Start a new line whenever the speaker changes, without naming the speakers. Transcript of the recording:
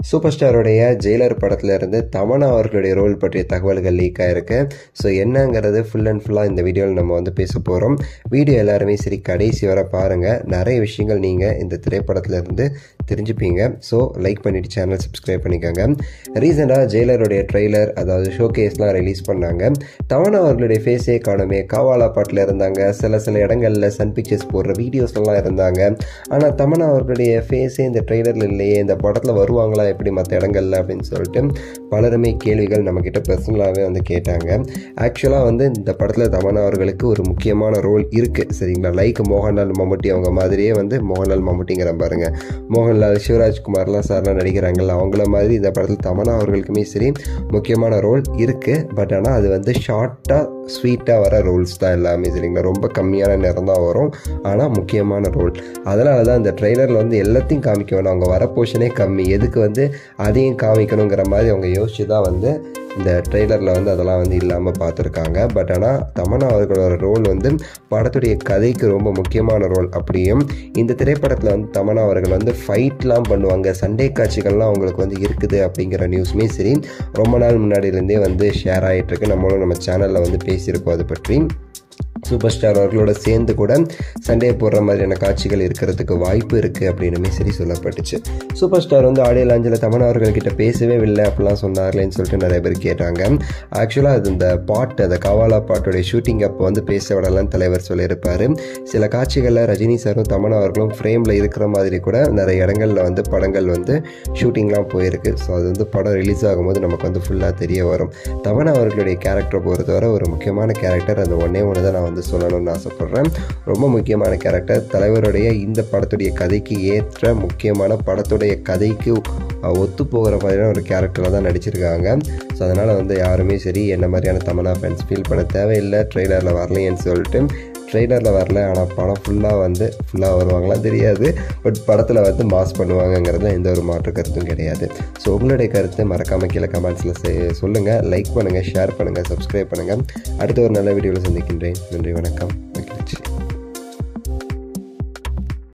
super ஸ்டாரோடைய Jailer படத்துல இருந்து தமனா அவர்களுடைய ரோல் பற்றிய தகவல்கள் லீக் ஆயிருக்கு ஸோ என்னங்கிறது ஃபுல் அண்ட் ஃபுல்லாக இந்த வீடியோவில் நம்ம வந்து பேச போகிறோம் வீடியோ எல்லாருமே சரி கடைசி வரை பாருங்கள் நிறைய விஷயங்கள் நீங்கள் இந்த திரைப்படத்துல இருந்து தெரிஞ்சுப்பீங்க ஸோ லைக் பண்ணிட்டு சேனல் சப்ஸ்கிரைப் பண்ணிக்கோங்க ரீசெண்டாக ஜெயிலருடைய ட்ரெய்லர் அதாவது ஷோ கேஸ்லாம் ரிலீஸ் பண்ணாங்க தமனா அவர்களுடைய ஃபேஸே காணுமே காவாலா பாட்டில் இருந்தாங்க சில சில இடங்களில் சன் பிக்சர்ஸ் போடுற வீடியோஸ்லாம் இருந்தாங்க ஆனால் தமனா அவர்களுடைய ஃபேஸே இந்த ட்ரெய்லரில் இல்லையே இந்த படத்தில் வருவாங்களா எப்படி மற்ற இடங்கள்ல அப்படின்னு சொல்லிட்டு பலருமே கேள்விகள் நம்மக்கிட்ட பர்சனலாகவே வந்து கேட்டாங்க ஆக்சுவலாக வந்து இந்த படத்தில் தமனா அவர்களுக்கு ஒரு முக்கியமான ரோல் இருக்குது சரிங்களா லைக் மோகன்லால் மம்முட்டி அவங்க மாதிரியே வந்து மோகன்லால் மம்முட்டிங்கிற பாருங்க மோகன்லால் சிவராஜ்குமார்லாம் சார்லாம் நடிக்கிறாங்கல்ல அவங்கள மாதிரி இந்த படத்தில் தமனா அவர்களுக்குமே சரி முக்கியமான ரோல் இருக்குது பட் ஆனால் அது வந்து ஷார்ட்டாக ஸ்வீட்டாக வர ரோல்ஸ் தான் எல்லாமே சரிங்களா ரொம்ப கம்மியான நேரம் தான் வரும் ஆனால் முக்கியமான ரோல் அதனால தான் இந்த ட்ரெய்லரில் வந்து எல்லாத்தையும் காமிக்க வேணும் அவங்க வர போர்ஷனே கம்மி எதுக்கு வந்து அதையும் காமிக்கணுங்கிற மாதிரி அவங்க யோசிச்சு தான் வந்து இந்த ட்ரெய்லரில் வந்து அதெல்லாம் வந்து இல்லாமல் பார்த்துருக்காங்க பட் ஆனால் தமன்னா அவர்களோட ரோல் வந்து படத்துடைய கதைக்கு ரொம்ப முக்கியமான ரோல் அப்படியும் இந்த திரைப்படத்தில் வந்து தமன்னா அவர்கள் வந்து ஃபைட்லாம் பண்ணுவாங்க சண்டே காட்சிகள்லாம் அவங்களுக்கு வந்து இருக்குது அப்படிங்கிற நியூஸுமே சரி ரொம்ப நாள் முன்னாடியிலேருந்தே வந்து ஷேர் ஆகிட்டுருக்கு நம்மளும் நம்ம சேனலில் வந்து பேசியிருக்கோம் அதை பற்றி சூப்பர் ஸ்டார் அவர்களோட சேர்ந்து கூட சண்டே போடுற மாதிரியான காட்சிகள் இருக்கிறதுக்கு வாய்ப்பு இருக்குது அப்படின்னுமே சரி சொல்லப்பட்டுச்சு சூப்பர் ஸ்டார் வந்து ஆடியோ லாஞ்சில் தமன் அவர்கள்கிட்ட பேசவே இல்லை அப்படிலாம் சொன்னார்லேன்னு சொல்லிட்டு நிறைய பேர் கேட்டாங்க ஆக்சுவலாக அது இந்த பாட்டு அந்த கவாலா பாட்டுடைய ஷூட்டிங் அப்போ வந்து பேச விடலாம் தலைவர் சொல்லியிருப்பார் சில காட்சிகளில் ரஜினி சாரும் தமன் அவர்களும் ஃப்ரேமில் இருக்கிற மாதிரி கூட நிறைய இடங்களில் வந்து படங்கள் வந்து ஷூட்டிங்லாம் போயிருக்கு ஸோ அது வந்து படம் ரிலீஸ் ஆகும்போது நமக்கு வந்து ஃபுல்லாக தெரிய வரும் தமன் அவர்களுடைய கேரக்டரை பொறுத்தவரை ஒரு முக்கியமான கேரக்டர் அந்த ஒன்றே ஒன்று தான் நான் வந்து சொல்லணும்னு ஆசைப்பட்றேன் ரொம்ப முக்கியமான கேரக்டர் தலைவருடைய இந்த படத்துடைய கதைக்கு ஏற்ற முக்கியமான படத்துடைய கதைக்கு ஒத்து போகிற மாதிரியான ஒரு கேரக்டரில் தான் நடிச்சிருக்காங்க ஸோ அதனால் வந்து யாருமே சரி என்ன மாதிரியான தமனா ஃபேன்ஸ் ஃபீல் பண்ண தேவையில்லை ட்ரெய்லரில் வரலையேன்னு சொல்லிட்டு ட்ரெய்லரில் வரல ஆனால் படம் ஃபுல்லாக வந்து ஃபுல்லாக வருவாங்களாம் தெரியாது பட் படத்தில் வந்து மாஸ் பண்ணுவாங்கங்கிறதுல எந்த ஒரு மாற்று கருத்தும் கிடையாது ஸோ உங்களுடைய கருத்து மறக்காமல் கீழே கமெண்ட்ஸில் சொல்லுங்கள் லைக் பண்ணுங்கள் ஷேர் பண்ணுங்கள் சப்ஸ்கிரைப் பண்ணுங்கள் அடுத்த ஒரு நல்ல வீடியோவில் சந்திக்கின்றேன் நன்றி வணக்கம் மகிழ்ச்சி